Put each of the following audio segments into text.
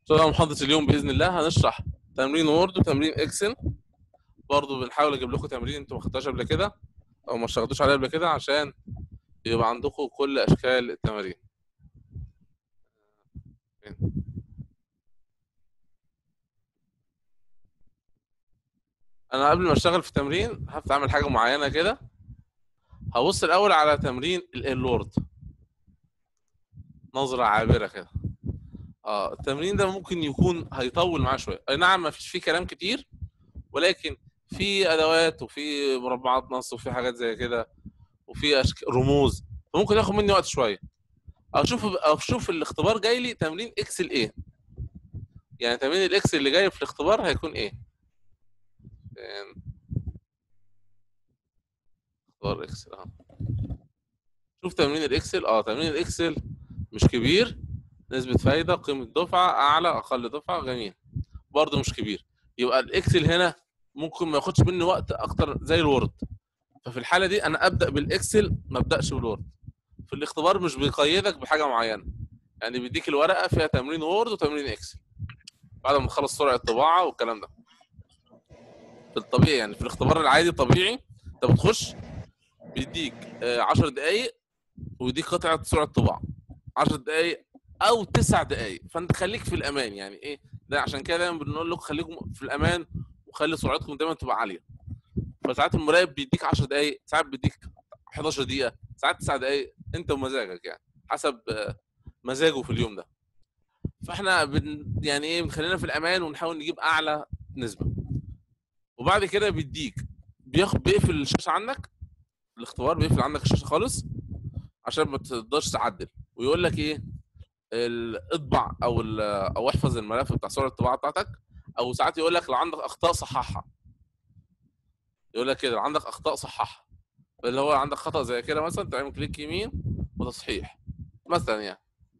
طبعا محاضرة اليوم بإذن الله هنشرح تمرين وورد وتمرين اكسل برضه بنحاول اجيب لكم تمرين انتوا ما خدتوهاش قبل كده او ما اشتغلتوش عليه قبل كده عشان يبقى عندكم كل اشكال التمارين انا قبل ما اشتغل في التمرين هفتح اعمل حاجه معينه كده هبص الاول على تمرين الوورد نظره عابره كده اه التمرين ده ممكن يكون هيطول معاه شويه اي نعم ما فيش فيه كلام كتير ولكن في ادوات وفي مربعات نص وفي حاجات زي كده وفي أشك... رموز فممكن ياخد مني وقت شويه اشوف اشوف الاختبار جاي لي تمرين اكسل ايه يعني تمرين الاكسل اللي جاي في الاختبار هيكون ايه فين اختبار اكسل اه شوف تمرين الاكسل اه تمرين الاكسل مش كبير نسبة فايدة قيمة دفعة أعلى أقل دفعة جميل برضه مش كبير يبقى الإكسل هنا ممكن ما ياخدش مني وقت أكتر زي الوورد ففي الحالة دي أنا أبدأ بالإكسل ما أبدأش بالوورد في الاختبار مش بيقيدك بحاجة معينة يعني بيديك الورقة فيها تمرين وورد وتمرين إكسل بعد ما تخلص سرعة طباعة والكلام ده في الطبيعي يعني في الاختبار العادي الطبيعي أنت بتخش بيديك 10 دقايق ويديك قطعة سرعة طباعة 10 دقايق او تسع دقائق فانت خليك في الامان يعني ايه ده عشان كده دايما بنقول لكم خليكم في الامان وخلي سرعتكم دايما تبقى عاليه فساعات المراقب بيديك 10 دقائق ساعات بيديك 11 دقيقه ساعات 9 دقائق انت ومزاجك يعني حسب مزاجه في اليوم ده فاحنا بن يعني ايه بنخلينا في الامان ونحاول نجيب اعلى نسبه وبعد كده بيديك بياخد بيقفل الشاشه عندك الاختبار بيقفل عندك الشاشه خالص عشان ما تقدرش تعدل ويقول لك ايه اطبع او او احفظ الملف بتاع صور الطباعه بتاعتك او ساعات يقول لك لو عندك اخطاء صححها يقول لك كده لو عندك اخطاء صححها اللي هو عندك خطا زي كده مثلا تعمل كليك يمين وتصحيح مثلا يعني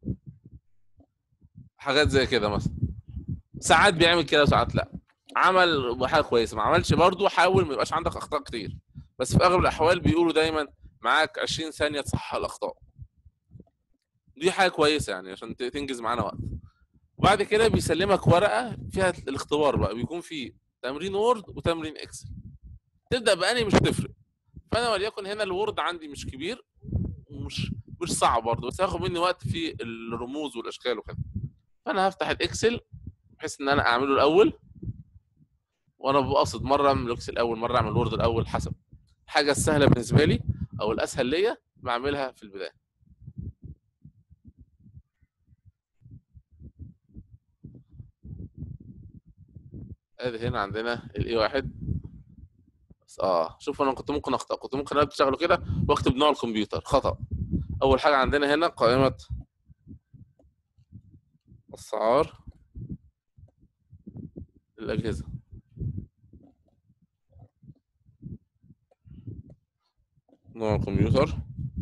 حاجات زي كده مثلا ساعات بيعمل كده وساعات لا عمل حاجه كويسه ما عملش برضه حاول ما يبقاش عندك اخطاء كتير بس في اغلب الاحوال بيقولوا دايما معاك 20 ثانيه تصحح الاخطاء دي حاجه كويسه يعني عشان تنجز معانا وقت وبعد كده بيسلمك ورقه فيها الاختبار بقى بيكون فيه تمرين وورد وتمرين اكسل تبدا باني مش هتفرق فانا وليكن هنا الوورد عندي مش كبير ومش مش صعب برضه بس هياخد مني وقت في الرموز والاشكال وكده فانا هفتح الاكسل بحيث ان انا اعمله الاول وانا بقصد مره اعمل الاكسل الاول مره اعمل الوورد الاول حسب الحاجه السهله بالنسبه لي او الاسهل ليا بعملها في البدايه ادي هنا عندنا الاي واحد بس اه شوف انا كنت ممكن اخطا كنت ممكن ابدا اشتغله كده واكتب نوع الكمبيوتر خطا اول حاجه عندنا هنا قائمه اسعار الاجهزه نوع الكمبيوتر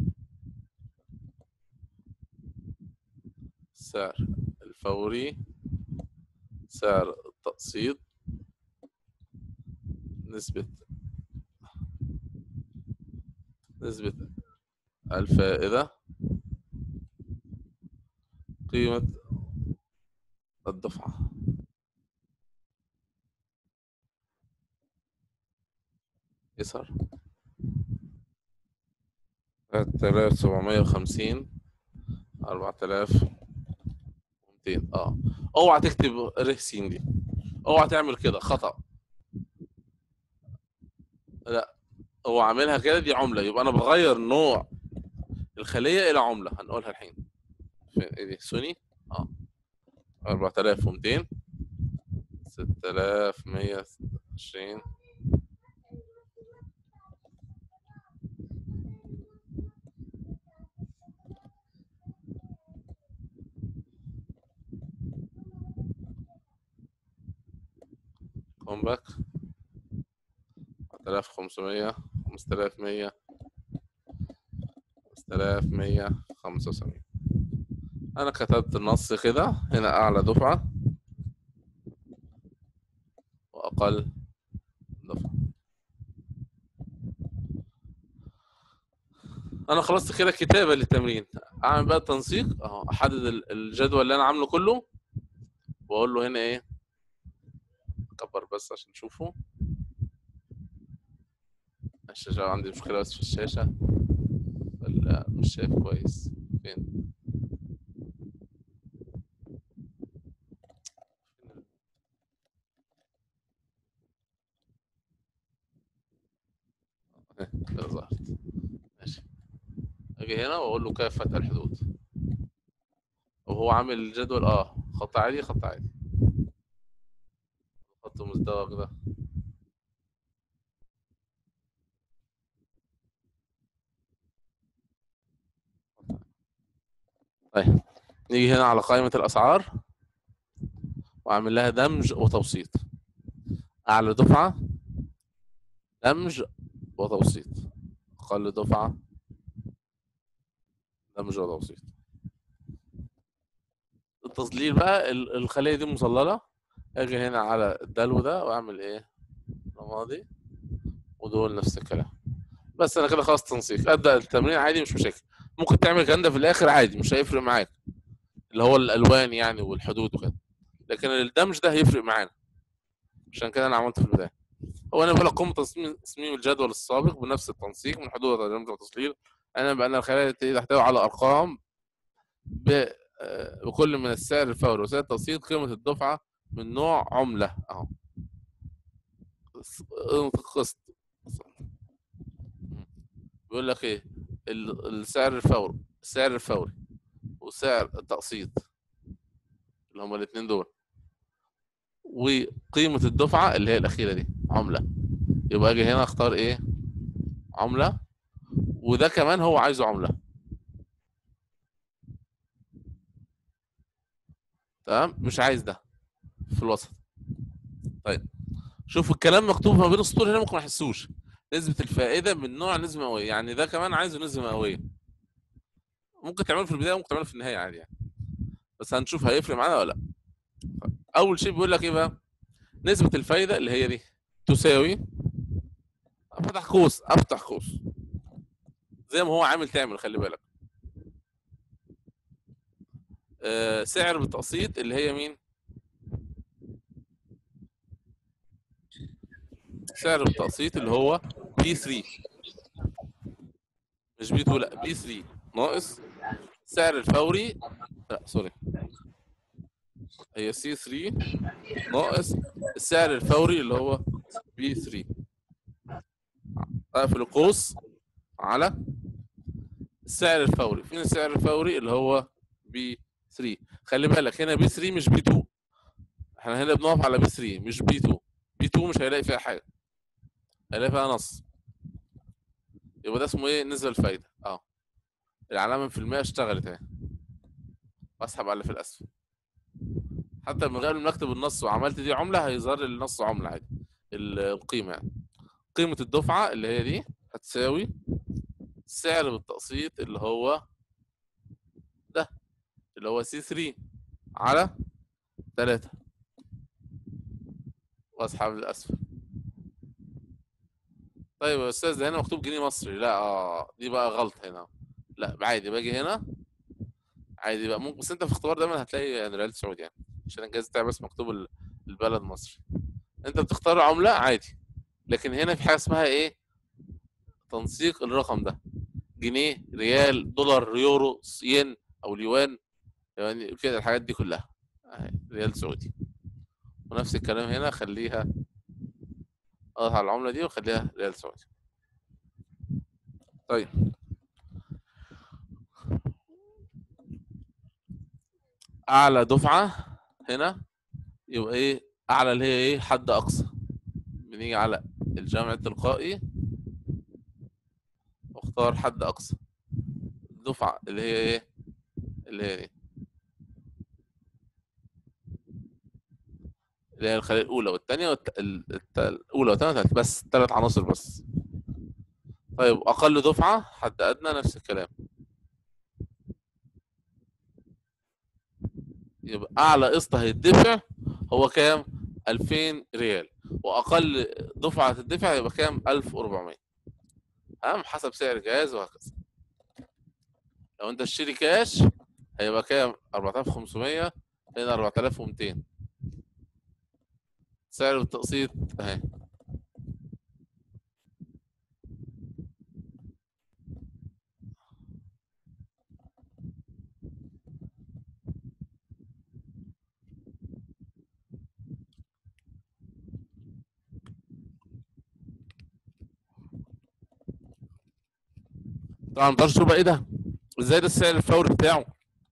السعر الفوري سعر التقسيط نسبة نسبة الفائدة قيمة الدفعة يسار تلات آلاف سبعمية وخمسين أربعة آلاف ومتين اه اوعى تكتب ر س دي اوعى تعمل كده خطأ لا هو عاملها كده دي عملة يبقى أنا بغير نوع الخلية إلى عملة هنقولها الحين فين إيه دي سوني اه 4200 6120 كومباك 3500 5100 5175 انا كتبت النص كده هنا اعلى دفعة واقل دفعة انا خلصت كده كتابة للتمرين اعمل بقى التنسيق اهو احدد الجدول اللي انا عامله كله واقول له هنا ايه كبر بس عشان تشوفه الشاشة عندي مشكلة بس في الشاشة ولا مش شايف كويس فين اهي كده ظهرت ماشي اجي هنا واقول له كيف فتح الحدود وهو عامل الجدول اه خط عادي خط عادي خط مزدوج ده طيب نيجي هنا على قائمة الأسعار وأعمل لها دمج وتوسيط أعلى دفعة دمج وتوسيط أقل دفعة دمج وتوسيط التظليل بقى ال- الخلية دي مظللة أجي هنا على الدلو ده وأعمل إيه رمادي ودول نفس الكلام بس أنا كده خلاص تنسيق أبدأ التمرين عادي مش مشاكل ممكن تعمل الكلام ده في الآخر عادي مش هيفرق معاك اللي هو الألوان يعني والحدود وكده لكن الدمج ده هيفرق معانا عشان كده أنا عملته في البداية هو انا بقول لك قم تصميم تصميم الجدول السابق بنفس التنسيق من حدود الدمج والتسليل انا بان الخلايا تحتوي على ارقام ب آه، بكل من السعر الفوري وسعر التوسيط قيمه الدفعه من نوع عمله اهو قسط بيقول لك ايه ال- السعر الفوري السعر الفوري وسعر التقسيط اللي هما الاثنين دول وقيمه الدفعه اللي هي الاخيره دي عمله يبقى اجي هنا اختار ايه عمله وده كمان هو عايزه عمله تمام مش عايز ده في الوسط طيب شوف الكلام مكتوب ما بين السطور هنا ممكن ما احسوش نسبة الفائدة من نوع نسبة مئوية يعني ده كمان عايزه نسبة مئوية ممكن تعمله في البداية ممكن تعمله في النهاية عادي يعني بس هنشوف هيفرق معانا ولا لا طيب. أول شيء بيقول لك إيه بقى نسبة الفايدة اللي هي دي تساوي افتح قوس افتح قوس زي ما هو عامل تعمل خلي بالك آه سعر بالتقسيط اللي هي مين سعر بالتقسيط اللي هو بي 3 مش بي 2 لا بي 3 ناقص سعر الفوري لا سوري هي سي 3 ناقص السعر الفوري اللي هو بي 3 اقفل القوس على السعر الفوري فين السعر الفوري اللي هو بي 3 خلي بالك هنا بي 3 مش بي 2 احنا هنا بنقف على بي 3 مش بي 2 بي 2 مش هيلاقي فيها حاجه هيلاقي فيها نص يبقى ده اسمه ايه نسبه الفايده اه العلامه في المية اشتغلت اهي واسحب على اللي في الاسفل حتى من غير ما اكتب النص وعملت دي عمله هيظهر لي النص عمله عادي ال- القيمه يعني قيمه الدفعه اللي هي دي هتساوي السعر بالتقسيط اللي هو ده اللي هو سي 3 على 3 واسحب للاسفل طيب يا استاذ ده هنا مكتوب جنيه مصري لا اه دي بقى غلط هنا لا عادي باجي هنا عادي بقى ممكن بس انت في اختبار دايما هتلاقي يعني ريال سعودي يعني عشان الجهاز بتاعي بس مكتوب ال- البلد مصري انت بتختار عملة عادي لكن هنا في حاجة اسمها ايه تنسيق الرقم ده جنيه ريال دولار يورو ين او اليوان يعني كده الحاجات دي كلها اهي ريال سعودي ونفس الكلام هنا خليها اضغط على العملة دي وخليها ريال سعودي طيب اعلى دفعة هنا يبقى ايه اعلى اللي هي ايه حد اقصى بنيجي على الجمع التلقائي واختار حد اقصى الدفعة اللي هي ايه اللي هي دي اللي هي الخلية الأولى والثانية والت... ال- الت... الأولى والثانية والثالثة بس ثلاث عناصر بس طيب أقل دفعة حد أدنى نفس الكلام يبقى أعلى قسط هيدفع هو كام؟ 2000 ريال وأقل دفعة هتدفع يبقى كام؟ 1400 تمام حسب سعر الجهاز وهكذا لو أنت تشتري كاش هيبقى كام؟ 4500 هنا 4200 سعر بالتقسيط اهي طبعا ما تقدرش تقول ايه ده ازاي ده السعر الفوري بتاعه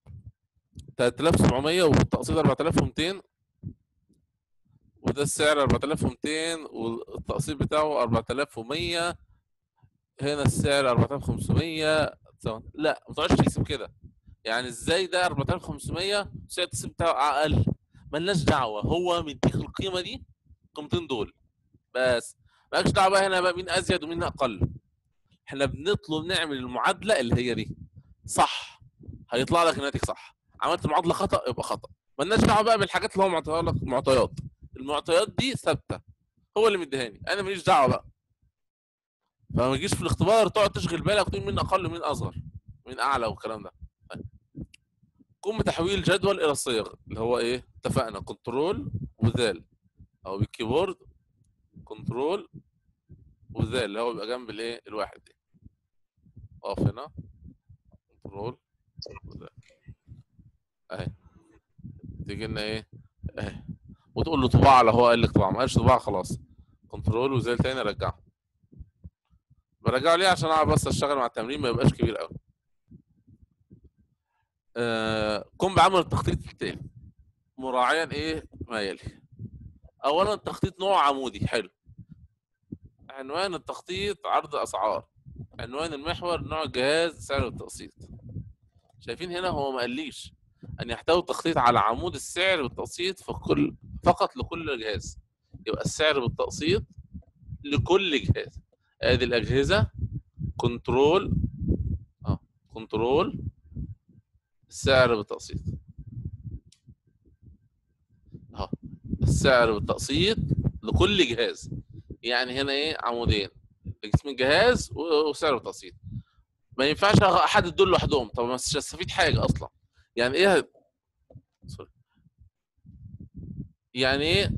3700 والتقسيط 4200 وده السعر 4200 والتقسيط بتاعه 4100 هنا السعر 4500 لا ما تقعدش تحسب كده يعني ازاي ده 4500 سعر التقسيط بتاعه اقل ملناش دعوه هو مديك القيمه دي القيمتين دول بس مالكش دعوه بقى هنا بقى مين ازيد ومين اقل احنا بنطلب نعمل المعادله اللي هي دي صح هيطلع لك الناتج صح عملت المعادله خطا يبقى خطا مالناش دعوه بقى بالحاجات اللي هو معطيها لك معطيات المعطيات دي ثابته هو اللي مديهاني انا ماليش دعوه بقى فما تجيش في الاختبار تقعد تشغل بالك وتقول مين اقل ومين اصغر مين اعلى والكلام ده طيب. قم بتحويل جدول الى صيغ اللي هو ايه اتفقنا كنترول وذال او بالكيبورد كنترول وذال اللي هو بيبقى جنب الايه الواحد دي اقف هنا كنترول وذال اهي تيجي لنا ايه اهي وتقول له طباعه لو هو قال لك طباعه ما قالش طباعه خلاص كنترول وزي تاني رجعه برجعه ليه عشان اعرف بس اشتغل مع التمرين ما يبقاش كبير قوي آه قم بعمل التخطيط التالي مراعيا ايه ما يلي اولا التخطيط نوع عمودي حلو عنوان التخطيط عرض اسعار عنوان المحور نوع الجهاز سعر التقسيط شايفين هنا هو ما قاليش ان يحتوي التخطيط على عمود السعر بالتقسيط فكل فقط لكل جهاز يبقى السعر بالتقسيط لكل جهاز ادي الاجهزه كنترول اه كنترول السعر بالتقسيط اهو السعر بالتقسيط لكل جهاز يعني هنا ايه عمودين اسم الجهاز وسعر التقسيط ما ينفعش احدد دول لوحدهم طب مش هستفيد حاجه اصلا يعني ايه سوري يعني ايه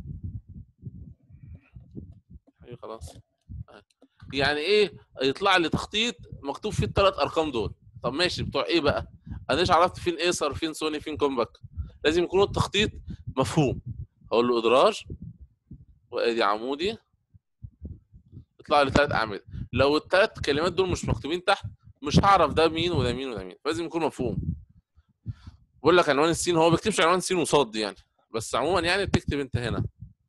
ايوه خلاص يعني ايه يطلع لي تخطيط مكتوب فيه الثلاث ارقام دول طب ماشي بتوع ايه بقى انا ايش عرفت فين ايسر فين سوني فين كومباك لازم يكون التخطيط مفهوم اقول له ادراج وادي عمودي يطلع لي ثلاث اعمده لو الثلاث كلمات دول مش مكتوبين تحت مش هعرف ده مين وده مين وده مين لازم يكون مفهوم بقول لك عنوان السين هو ما بيكتبش عنوان سين وصاد دي يعني بس عموما يعني بتكتب انت هنا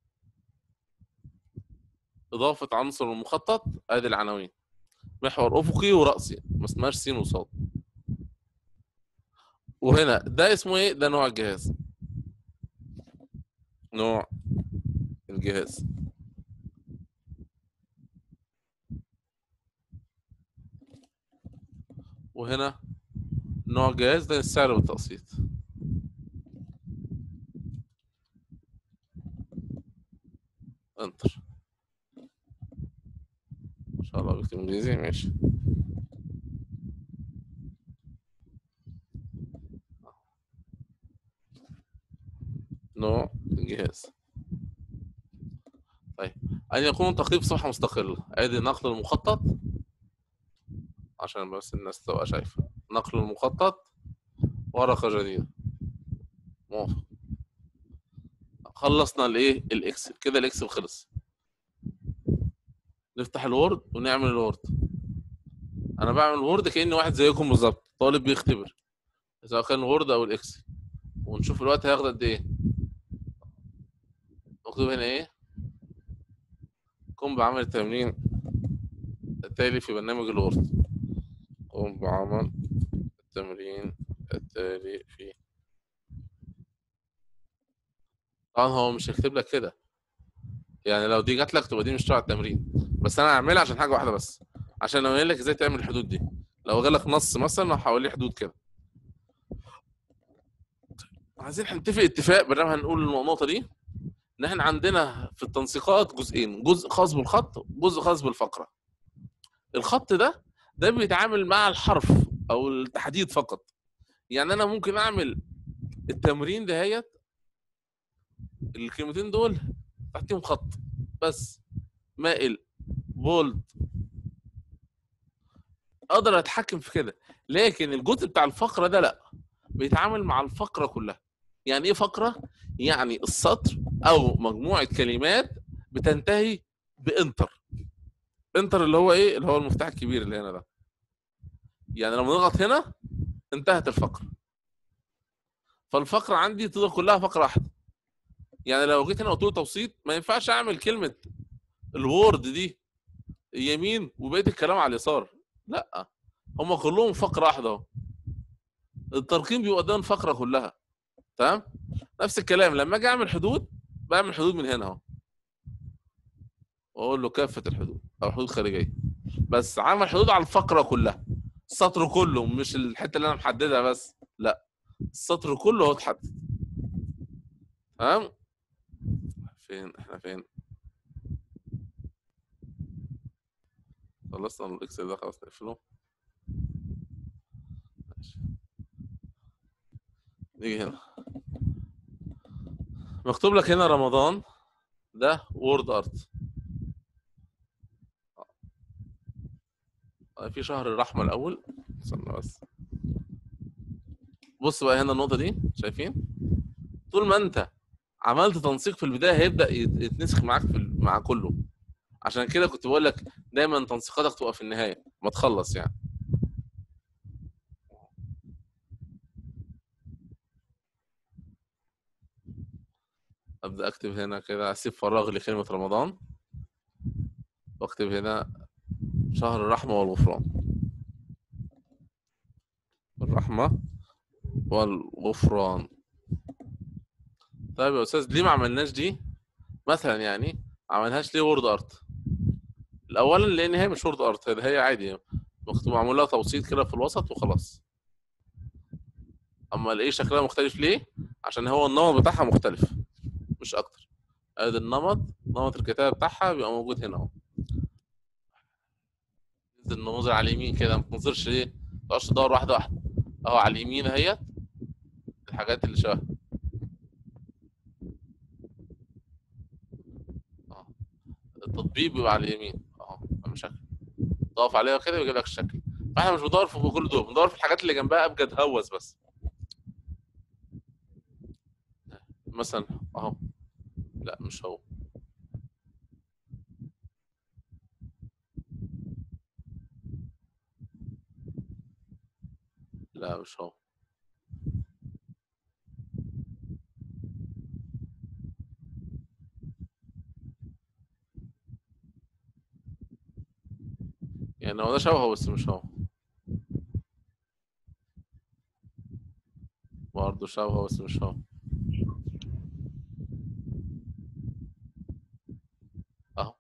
اضافه عنصر المخطط ادي العناوين محور افقي وراسي ما اسمهاش سين وصاد وهنا ده اسمه ايه ده نوع الجهاز نوع الجهاز وهنا نوع الجهاز ده السعر بالتقسيط انتر ما شاء الله بيكتب انجليزي ماشي نوع الجهاز طيب أن يكون التخطيط في صفحة مستقلة ادي نقل المخطط عشان بس الناس تبقى شايفة نقل المخطط ورقة جديدة موافق خلصنا الايه الاكسل كده الاكسل خلص نفتح الوورد ونعمل الوورد انا بعمل الوورد كاني واحد زيكم بالظبط طالب بيختبر سواء كان الوورد او الاكسل ونشوف الوقت هياخد قد ايه مكتوب هنا ايه قم بعمل التمرين التالي في برنامج الوورد قم بعمل التمرين التالي في طبعا هو مش هيكتب لك كده يعني لو دي جات لك تبقى دي مش تبع التمرين بس انا هعملها عشان حاجه واحده بس عشان اقول لك ازاي تعمل الحدود دي لو جالك نص مثلا هحول لي حدود كده عايزين نتفق اتفاق بدل هنقول النقطه دي ان احنا عندنا في التنسيقات جزئين جزء خاص بالخط وجزء خاص بالفقره الخط ده ده بيتعامل مع الحرف او التحديد فقط يعني انا ممكن اعمل التمرين دهيت الكلمتين دول تحتيهم خط بس مائل بولد اقدر اتحكم في كده لكن الجزء بتاع الفقره ده لا بيتعامل مع الفقره كلها يعني ايه فقره يعني السطر او مجموعه كلمات بتنتهي بانتر انتر اللي هو ايه اللي هو المفتاح الكبير اللي هنا ده يعني لما نضغط هنا انتهت الفقره فالفقره عندي تقدر كلها فقره واحده يعني لو جيت هنا قلت له توسيط ما ينفعش اعمل كلمه الوورد دي يمين وبقيه الكلام على اليسار لا هم كلهم فقره واحده اهو الترقيم بيبقى قدام الفقره كلها تمام نفس الكلام لما اجي اعمل حدود بعمل حدود من هنا اهو واقول له كافه الحدود او حدود خارجيه بس عامل حدود على الفقره كلها السطر كله مش الحته اللي انا محددها بس لا السطر كله هو اتحدد تمام فين احنا فين خلصنا الاكسل ده خلاص نقفله ماشي. نيجي هنا مكتوب لك هنا رمضان ده وورد ارت في شهر الرحمة الأول استنى بس بص بقى هنا النقطة دي شايفين طول ما أنت عملت تنسيق في البداية هيبدأ يت- يتنسخ معاك في ال- مع كله عشان كده كنت بقول لك دايما تنسيقاتك تبقى في النهاية ما تخلص يعني أبدأ أكتب هنا كده أسيب فراغ لكلمة رمضان وأكتب هنا شهر الرحمة والغفران الرحمة والغفران طيب يا أستاذ ليه ما عملناش دي مثلا يعني ما عملناش ليه وورد ارت الأولا لأن هي مش وورد ارت هي هي عادي مكتوب معمول لها توسيط كده في الوسط وخلاص أما الايه شكلها مختلف ليه عشان هو النمط بتاعها مختلف مش أكتر ادي النمط نمط الكتابة بتاعها بيبقى موجود هنا اهو تنزل النموذج على اليمين كده ما تنظرش ليه ما تقعدش تدور واحده واحده اهو على اليمين اهيت الحاجات اللي شبه اه التطبيق بيبقى على اليمين اه اهم شكل تقف عليها كده ويجيب لك الشكل فاحنا مش بندور في كل دول بندور في الحاجات اللي جنبها ابجد هوس بس مثلا اهو لا مش هو لا مش هو يعني هو ده شبهه بس مش هو برضه شبهه بس مش هو اهو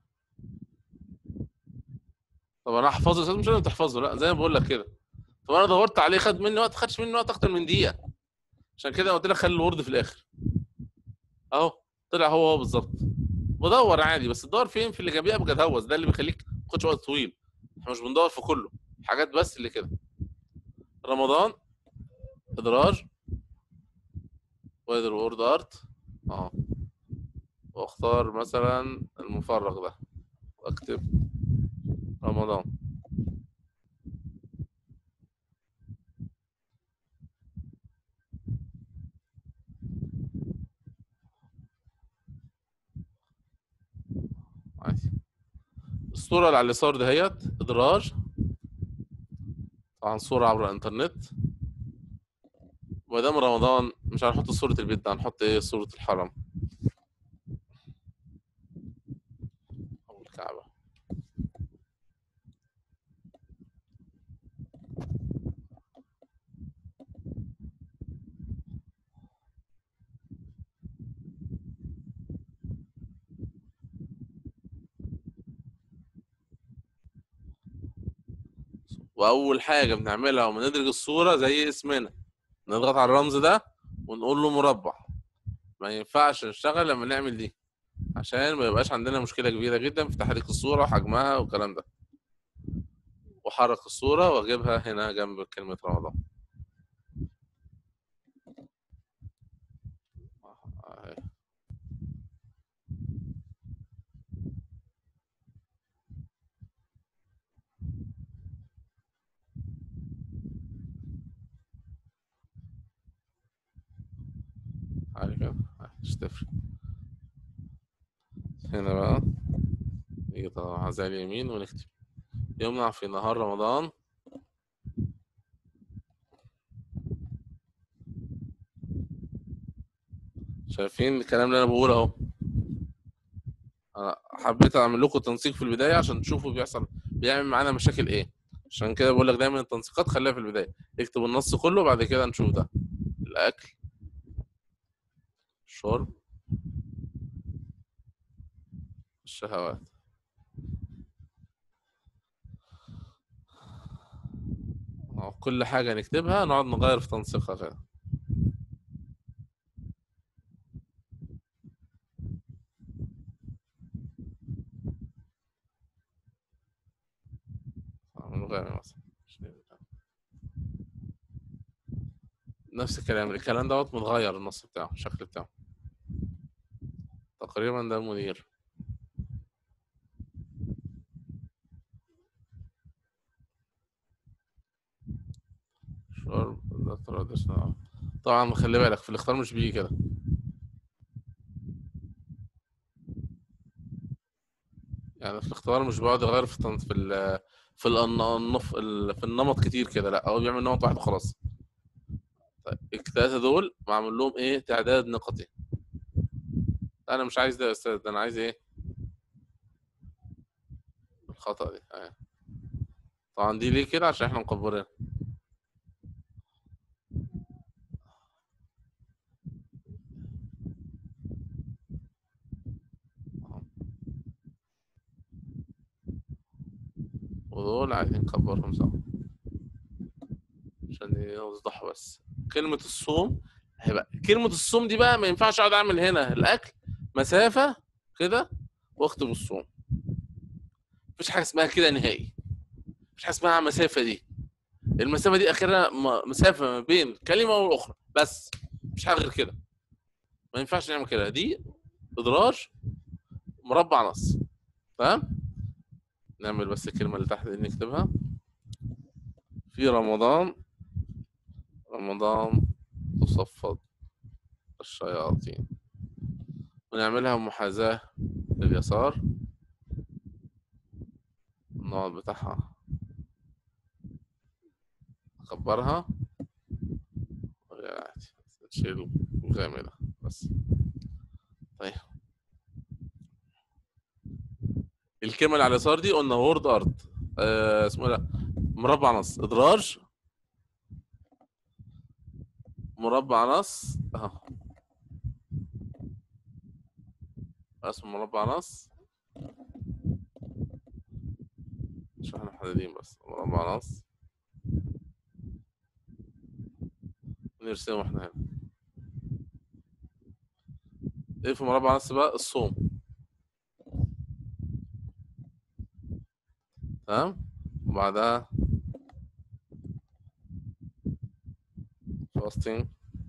طب انا احفظه أستاذ؟ مش لازم تحفظه لا زي ما بقول لك كده طب انا دورت عليه خد مني وقت خدش مني وقت اكتر من دقيقه عشان كده قلت لك خلي الورد في الاخر اهو طلع هو هو بالظبط بدور عادي بس تدور فين في اللي جنبيه ابجد هوس ده اللي بيخليك ما تاخدش وقت طويل احنا مش بندور في كله حاجات بس اللي كده رمضان ادراج وادر وورد ارت اه واختار مثلا المفرغ ده واكتب رمضان عادي الصورة اللي على اليسار دهيت إدراج طبعا صورة عبر الإنترنت ما دام رمضان مش هنحط صورة البيت ده هنحط إيه صورة الحرم أو الكعبة واول حاجه بنعملها وما ندرج الصوره زي اسمنا نضغط على الرمز ده ونقول له مربع ما ينفعش نشتغل لما نعمل دي عشان ما يبقاش عندنا مشكله كبيره جدا في تحريك الصوره وحجمها والكلام ده واحرك الصوره واجيبها هنا جنب كلمه رمضان أهي. عادي كده مش تفرق هنا بقى نيجي طبعا زي اليمين ونكتب يمنع في نهار رمضان شايفين الكلام اللي انا بقوله اهو انا حبيت اعمل لكم تنسيق في البدايه عشان تشوفوا بيحصل بيعمل معانا مشاكل ايه عشان كده بقول لك دايما التنسيقات خليها في البدايه اكتب النص كله وبعد كده نشوف ده الاكل الشرب الشهوات أهو كل حاجة نكتبها نقعد نغير في تنسيقها كده أعمل غير مثلا نفس الكلام الكلام دوت متغير النص بتاعه الشكل بتاعه تقريبا ده المدير شرب ده traditional. طبعا خلي بالك في الاختيار مش بيجي كده يعني في الاختيار مش بيقعد يغير في التن- في ال في الن- النف ال- في النمط كتير كده لا هو بيعمل نمط واحد وخلاص طيب التلاتة دول معمول لهم ايه تعداد نقطي انا مش عايز ده يا استاذ ده انا عايز ايه الخطأ دي آه. طبعا دي ليه كده عشان احنا مكبرين ودول عايزين نكبرهم سوا عشان يوضحوا بس كلمة الصوم هيبقى كلمة الصوم دي بقى ما ينفعش اقعد اعمل هنا الاكل مسافة كده واكتب الصوم مفيش حاجة اسمها كده نهائي مفيش حاجة اسمها مسافة دي المسافة دي اخرها م- مسافة ما بين كلمة والاخرى بس مفيش حاجة غير كده ما ينفعش نعمل كده دي ادراج مربع نص تمام نعمل بس الكلمة اللي تحت دي نكتبها في رمضان رمضان تصفد الشياطين ونعملها محاذاة لليسار النقط بتاعها أكبرها عادي تشيل الغامق ده بس طيب الكلمة اللي على اليسار دي قلنا وورد ارت آه اسمه إيه ده مربع نص ادراج مربع نص اهو اسمه مربع نص عشان احنا محددين بس مربع نص نرسمه احنا هنا ايه في مربع نص بقى الصوم تمام وبعدها fasting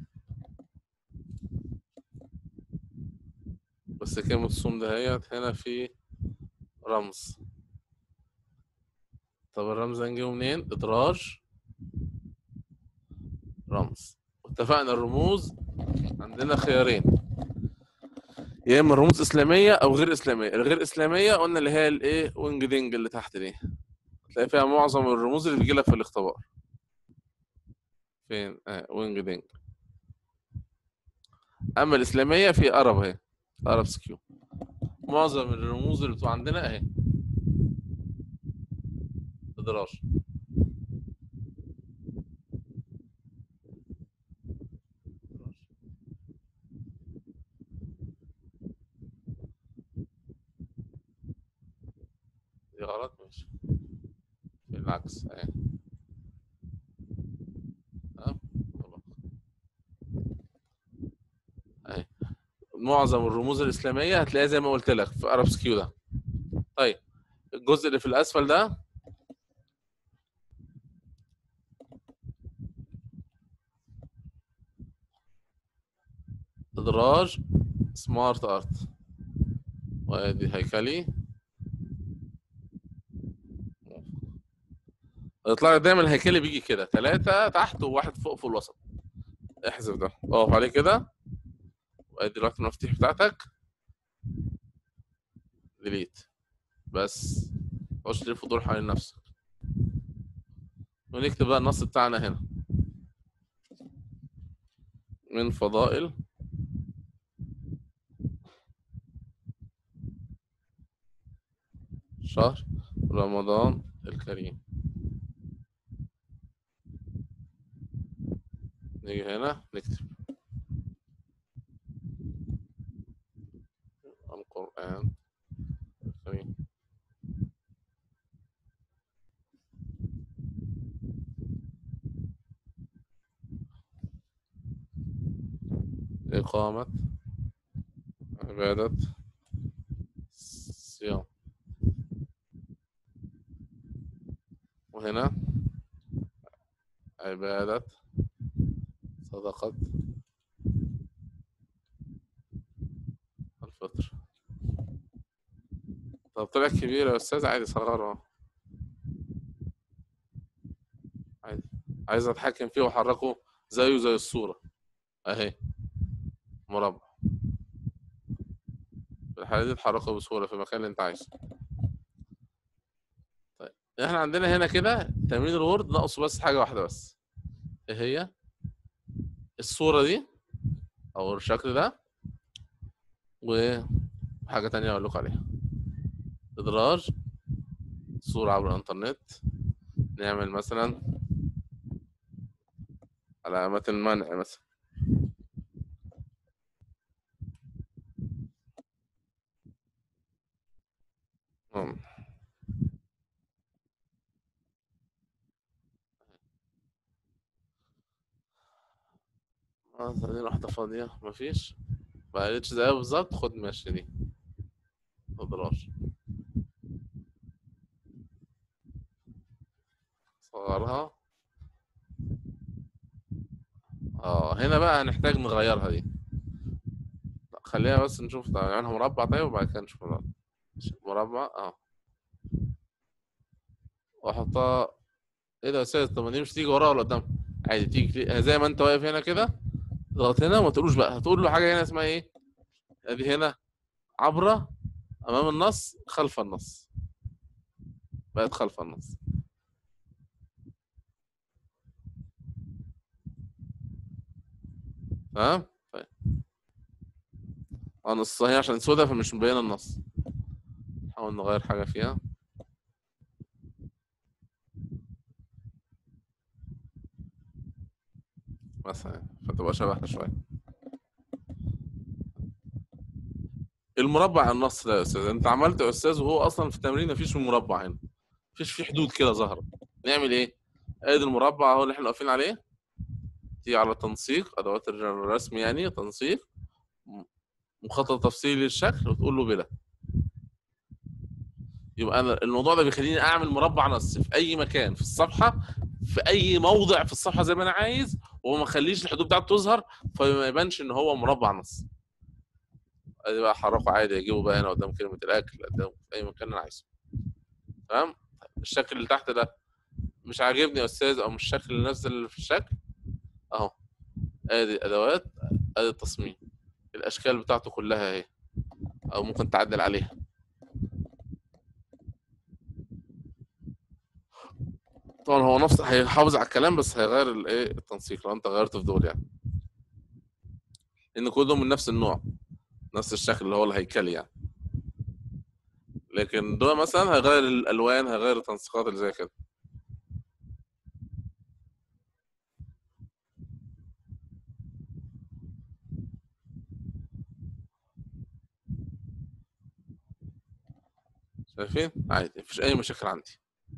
بس كلمة الصوم دهيت هنا في رمز طب الرمز ده نجيبه منين؟ إدراج رمز واتفقنا الرموز عندنا خيارين يا إما رموز إسلامية أو غير إسلامية الغير إسلامية قلنا اللي هي الإيه وينج دينج اللي تحت دي تلاقي فيها معظم الرموز اللي بيجي لك في الاختبار فين آه وينج دينج اما الاسلاميه في ارب اهي ارب سكيو معظم الرموز اللي بتبقى عندنا اهي ادراج دي غلط ماشي بالعكس اهي ها غلط. اهي معظم الرموز الاسلاميه هتلاقيها زي ما قلت لك في ارب سكيو ده طيب الجزء اللي في الاسفل ده ادراج سمارت ارت وادي هيكلي يطلع لك دايما الهيكلي بيجي كده ثلاثة تحت وواحد فوق في الوسط احذف ده اقف عليه كده وادي دلوقتي المفاتيح بتاعتك ديليت بس خش ليه فضول حوالين نفسك ونكتب بقى النص بتاعنا هنا من فضائل شهر رمضان الكريم نيجي هنا نكتب القرآن الكريم إقامة عبادة الصيام وهنا عبادة صدقة الفطر طب طلع كبير يا أستاذ عادي صغره عادي عايز أتحكم فيه وأحركه زيه زي الصورة أهي مربع في الحالة دي تحركه بسهولة في المكان اللي أنت عايزه طيب إحنا عندنا هنا كده تمرين الوورد ناقصه بس حاجة واحدة بس إيه هي؟ الصورة دي أو الشكل ده وحاجة تانية أقول لكم عليها إدراج صورة عبر الإنترنت نعمل مثلا علامة المنع مثلا مم. اه دي واحدة فاضية مفيش بقالتش دقايق بالظبط خد ماشي دي إدراج صغرها اه هنا بقى هنحتاج نغيرها دي لا، خليها بس نشوف طيب نعملها مربع طيب وبعد كده نشوف مربع مربع اه واحطها ايه ده يا استاذ طب ما دي مش تيجي وراها ولا قدام عادي تيجي تي- زي ما انت واقف هنا كده اضغط هنا وما تقولوش بقى هتقول له حاجه هنا اسمها ايه ادي هنا عبره امام النص خلف النص بقت خلف النص تمام طيب اه نص هي عشان سودا فمش مبين النص نحاول نغير حاجه فيها مثلا فتبقى شبهها شويه المربع النص ده يا استاذ انت عملت يا استاذ وهو اصلا في التمرين مفيش مربع هنا مفيش فيه حدود كده ظاهره نعمل ايه ادي المربع اهو اللي احنا واقفين عليه تيجي على تنسيق ادوات الرسم يعني تنسيق م- مخطط تفصيلي للشكل وتقول له بلا يبقى انا الموضوع ده بيخليني اعمل مربع نص في اي مكان في الصفحه في اي موضع في الصفحه زي ما انا عايز وما اخليش الحدود بتاعته تظهر فما يبانش ان هو مربع نص ادي بقى حركه عادي اجيبه بقى هنا قدام كلمه الاكل قدام في اي مكان انا عايزه تمام الشكل اللي تحت ده مش عاجبني يا استاذ او مش الشكل اللي نزل في الشكل اهو ادي ادوات ادي التصميم الاشكال بتاعته كلها اهي او ممكن تعدل عليها طبعا هو نفس هيحافظ على الكلام بس هيغير الايه التنسيق لو انت غيرت في دول يعني لان كلهم من نفس النوع نفس الشكل اللي هو الهيكلي يعني لكن دول مثلا هيغير الالوان هيغير التنسيقات اللي زي كده شايفين عادي مفيش اي مشاكل عندي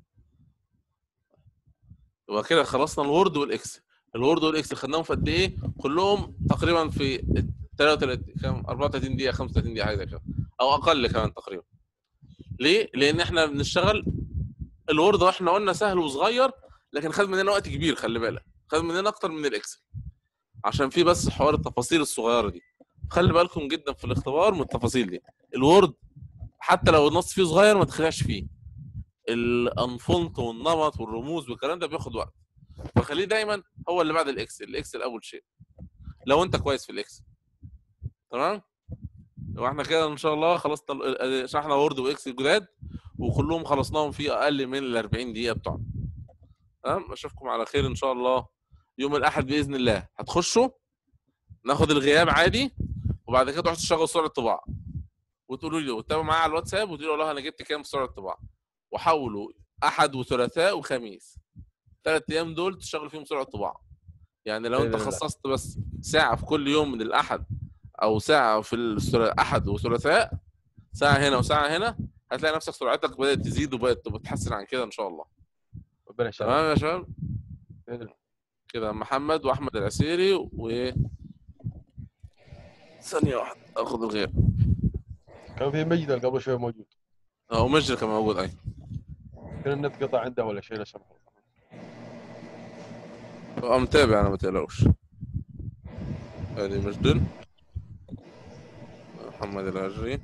يبقى كده خلصنا الوورد والاكسل الوورد والاكسل خدناهم في قد ايه كلهم تقريبا في 33 كام 34 دقيقه 35 دقيقه حاجه زي كده او اقل كمان تقريبا ليه لان احنا بنشتغل الوورد احنا قلنا سهل وصغير لكن خد مننا وقت كبير خلي بالك خد مننا اكتر من الاكسل عشان في بس حوار التفاصيل الصغيره دي خلي بالكم جدا في الاختبار من التفاصيل دي الوورد حتى لو النص فيه صغير ما تخلعش فيه الانفونت والنمط والرموز والكلام ده بياخد وقت فخليه دايما هو اللي بعد الاكسل الاكسل اول شيء لو انت كويس في الاكسل تمام واحنا كده ان شاء الله خلصنا ال- شرحنا وورد واكس الجداد وكلهم خلصناهم في اقل من ال 40 دقيقه بتوعنا تمام اشوفكم على خير ان شاء الله يوم الاحد باذن الله هتخشوا ناخد الغياب عادي وبعد كده تروحوا تشتغلوا سرعه طباعه وتقولوا لي وتتابعوا معايا على الواتساب وتقولوا والله انا جبت كام في سرعه طباعه وحاولوا احد وثلاثاء وخميس ثلاث ايام دول تشتغل فيهم سرعه طباعه يعني لو انت بإذن الله. خصصت بس ساعه في كل يوم من الاحد او ساعه في الاحد وثلاثاء ساعه هنا وساعه هنا هتلاقي نفسك سرعتك بدات تزيد وبدات تتحسن عن كده ان شاء الله ربنا يشرفك تمام يا شباب بإذن الله. كده محمد واحمد العسيري و ثانيه واحده اخد الغير كان في مجد قبل شوي موجود اه ومجد كان موجود اي كان النت قطع عنده ولا شيء لا سمح الله اه متابع انا ما تقلقوش ادي مجد محمد العجري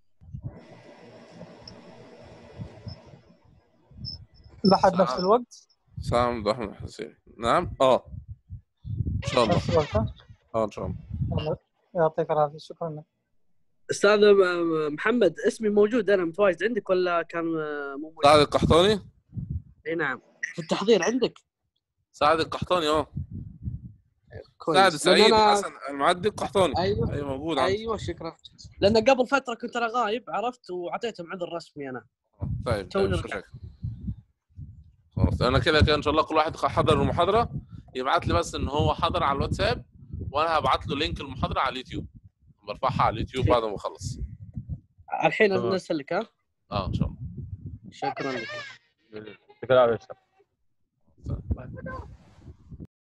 لحد ساعة. نفس الوقت سام احمد الحسيني نعم اه ان شاء الله نفس الوقت ها؟ اه ان شاء الله يلا، يعطيك العافيه شكرا لك استاذ م- محمد اسمي موجود انا متواجد عندك ولا كان آه، مو موجود؟ سعد القحطاني اي نعم في التحضير عندك سعد القحطاني اه كويس سعد لأن سعيد أنا... حسن المعدي القحطاني ايوه اي موجود عندي ايوه شكرا لان قبل فتره كنت انا غايب عرفت واعطيتهم عذر رسمي انا طيب توني طيب مش رجعت. مشاكل خلاص انا كده كده ان شاء الله كل واحد حضر المحاضره يبعت لي بس ان هو حضر على الواتساب وانا هبعت له لينك المحاضره على اليوتيوب برفعها على اليوتيوب بعد ما اخلص الحين تمام. ارسل لك ها اه ان شاء الله شكرا لك بإذن الله. يعطيك العافيه يا أستاذ. سلام.